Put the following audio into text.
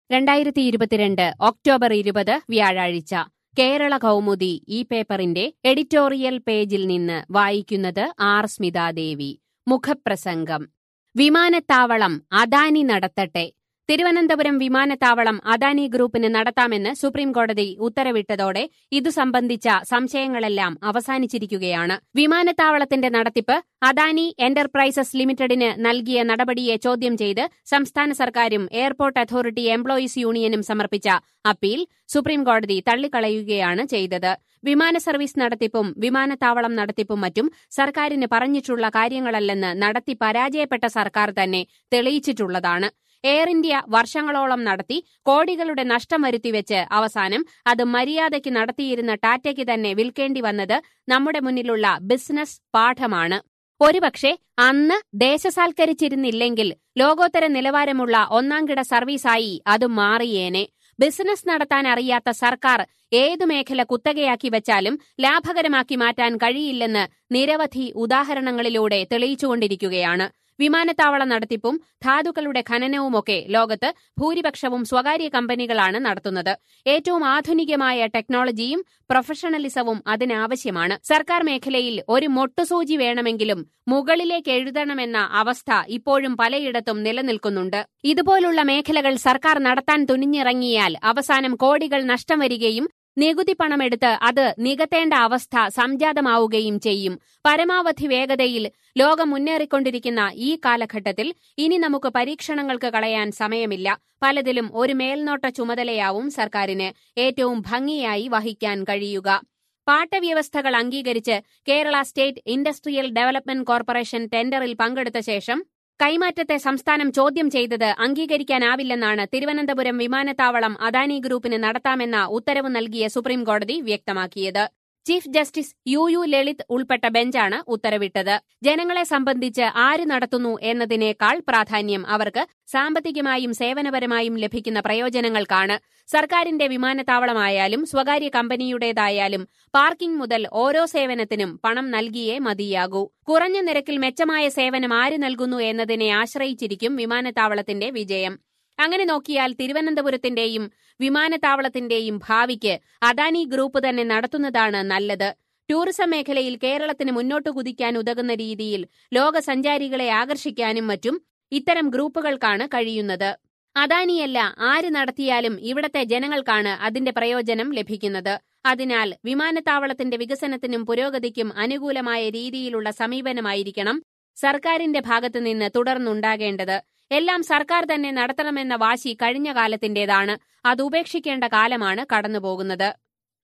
രണ്ടായിരത്തി ഇരുപത്തിരണ്ട് ഒക്ടോബർ ഇരുപത് വ്യാഴാഴ്ച കേരള കൗമുദി ഈ പേപ്പറിന്റെ എഡിറ്റോറിയൽ പേജിൽ നിന്ന് വായിക്കുന്നത് ആർ സ്മിതാദേവി മുഖപ്രസംഗം വിമാനത്താവളം അദാനി നടത്തട്ടെ തിരുവനന്തപുരം വിമാനത്താവളം അദാനി ഗ്രൂപ്പിന് നടത്താമെന്ന് സുപ്രീംകോടതി ഉത്തരവിട്ടതോടെ ഇതു സംബന്ധിച്ച സംശയങ്ങളെല്ലാം അവസാനിച്ചിരിക്കുകയാണ് വിമാനത്താവളത്തിന്റെ നടത്തിപ്പ് അദാനി എന്റർപ്രൈസസ് ലിമിറ്റഡിന് നൽകിയ നടപടിയെ ചോദ്യം ചെയ്ത് സംസ്ഥാന സർക്കാരും എയർപോർട്ട് അതോറിറ്റി എംപ്ലോയീസ് യൂണിയനും സമർപ്പിച്ച അപ്പീൽ സുപ്രീംകോടതി തള്ളിക്കളയുകയാണ് ചെയ്തത് വിമാന സർവീസ് നടത്തിപ്പും വിമാനത്താവളം നടത്തിപ്പും മറ്റും സർക്കാരിന് പറഞ്ഞിട്ടുള്ള കാര്യങ്ങളല്ലെന്ന് നടത്തി പരാജയപ്പെട്ട സർക്കാർ തന്നെ തെളിയിച്ചിട്ടുള്ളതാണ് എയർ ഇന്ത്യ വർഷങ്ങളോളം നടത്തി കോടികളുടെ നഷ്ടം വരുത്തിവെച്ച് അവസാനം അത് മര്യാദയ്ക്ക് നടത്തിയിരുന്ന ടാറ്റയ്ക്ക് തന്നെ വിൽക്കേണ്ടി വന്നത് നമ്മുടെ മുന്നിലുള്ള ബിസിനസ് പാഠമാണ് ഒരുപക്ഷെ അന്ന് ദേശസാൽക്കരിച്ചിരുന്നില്ലെങ്കിൽ ലോകോത്തര നിലവാരമുള്ള ഒന്നാംകിട സർവീസായി അത് മാറിയേനെ ബിസിനസ് നടത്താൻ അറിയാത്ത സർക്കാർ ഏതു മേഖല കുത്തകയാക്കി വെച്ചാലും ലാഭകരമാക്കി മാറ്റാൻ കഴിയില്ലെന്ന് നിരവധി ഉദാഹരണങ്ങളിലൂടെ തെളിയിച്ചുകൊണ്ടിരിക്കുകയാണ് വിമാനത്താവള നടത്തിപ്പും ധാതുക്കളുടെ ഖനനവുമൊക്കെ ലോകത്ത് ഭൂരിപക്ഷവും സ്വകാര്യ കമ്പനികളാണ് നടത്തുന്നത് ഏറ്റവും ആധുനികമായ ടെക്നോളജിയും പ്രൊഫഷണലിസവും അതിനാവശ്യമാണ് സർക്കാർ മേഖലയിൽ ഒരു മൊട്ടുസൂചി വേണമെങ്കിലും മുകളിലേക്ക് എഴുതണമെന്ന അവസ്ഥ ഇപ്പോഴും പലയിടത്തും നിലനിൽക്കുന്നുണ്ട് ഇതുപോലുള്ള മേഖലകൾ സർക്കാർ നടത്താൻ തുനിഞ്ഞിറങ്ങിയാൽ അവസാനം കോടികൾ നഷ്ടം വരികയും നികുതി പണമെടുത്ത് അത് നികത്തേണ്ട അവസ്ഥ സംജാതമാവുകയും ചെയ്യും പരമാവധി വേഗതയിൽ ലോകം മുന്നേറിക്കൊണ്ടിരിക്കുന്ന ഈ കാലഘട്ടത്തിൽ ഇനി നമുക്ക് പരീക്ഷണങ്ങൾക്ക് കളയാൻ സമയമില്ല പലതിലും ഒരു മേൽനോട്ട ചുമതലയാവും സർക്കാരിന് ഏറ്റവും ഭംഗിയായി വഹിക്കാൻ കഴിയുക പാട്ടവ്യവസ്ഥകൾ അംഗീകരിച്ച് Kerala state industrial development corporation ടെൻഡറിൽ പങ്കെടുത്ത ശേഷം കൈമാറ്റത്തെ സംസ്ഥാനം ചോദ്യം ചെയ്തത് അംഗീകരിക്കാനാവില്ലെന്നാണ് തിരുവനന്തപുരം വിമാനത്താവളം അദാനി ഗ്രൂപ്പിന് നടത്താമെന്ന ഉത്തരവ് നൽകിയ സുപ്രീംകോടതി വ്യക്തമാക്കിയത് chief justice U U Lalit ഉൾപ്പെട്ട ബെഞ്ചാണ് ഉത്തരവിട്ടത് ജനങ്ങളെ സംബന്ധിച്ച് ആര് നടത്തുന്നു എന്നതിനേക്കാൾ പ്രാധാന്യം അവർക്ക് സാമ്പത്തികമായും സേവനപരമായും ലഭിക്കുന്ന പ്രയോജനങ്ങൾക്കാണ് സർക്കാരിന്റെ വിമാനത്താവളമായാലും സ്വകാര്യ കമ്പനിയുടേതായാലും പാർക്കിംഗ് മുതൽ ഓരോ സേവനത്തിനും പണം നൽകിയേ മതിയാകൂ കുറഞ്ഞ നിരക്കിൽ മെച്ചമായ സേവനം ആര് നൽകുന്നു എന്നതിനെ ആശ്രയിച്ചിരിക്കും വിമാനത്താവളത്തിന്റെ വിജയം അങ്ങനെ നോക്കിയാൽ തിരുവനന്തപുരത്തിന്റെയും വിമാനത്താവളത്തിന്റെയും ഭാവിക്ക് അദാനി ഗ്രൂപ്പ് തന്നെ നടത്തുന്നതാണ് നല്ലത് ടൂറിസം മേഖലയിൽ കേരളത്തിന് മുന്നോട്ട് കുതിക്കാൻ ഉതകുന്ന രീതിയിൽ ലോക സഞ്ചാരികളെ ആകർഷിക്കാനും മറ്റും ഇത്തരം ഗ്രൂപ്പുകൾക്കാണ് കഴിയുന്നത് അദാനിയല്ല ആര് നടത്തിയാലും ഇവിടത്തെ ജനങ്ങൾക്കാണ് അതിന്റെ പ്രയോജനം ലഭിക്കുന്നത് അതിനാൽ വിമാനത്താവളത്തിന്റെ വികസനത്തിനും പുരോഗതിക്കും അനുകൂലമായ രീതിയിലുള്ള സമീപനമായിരിക്കണം സർക്കാരിന്റെ ഭാഗത്തുനിന്ന് തുടർന്നുണ്ടാകേണ്ടത് എല്ലാം സർക്കാർ തന്നെ നടത്തണമെന്ന വാശി കഴിഞ്ഞ കാലത്തിന്റേതാണ് അത് ഉപേക്ഷിക്കേണ്ട കാലമാണ് കടന്നുപോകുന്നത്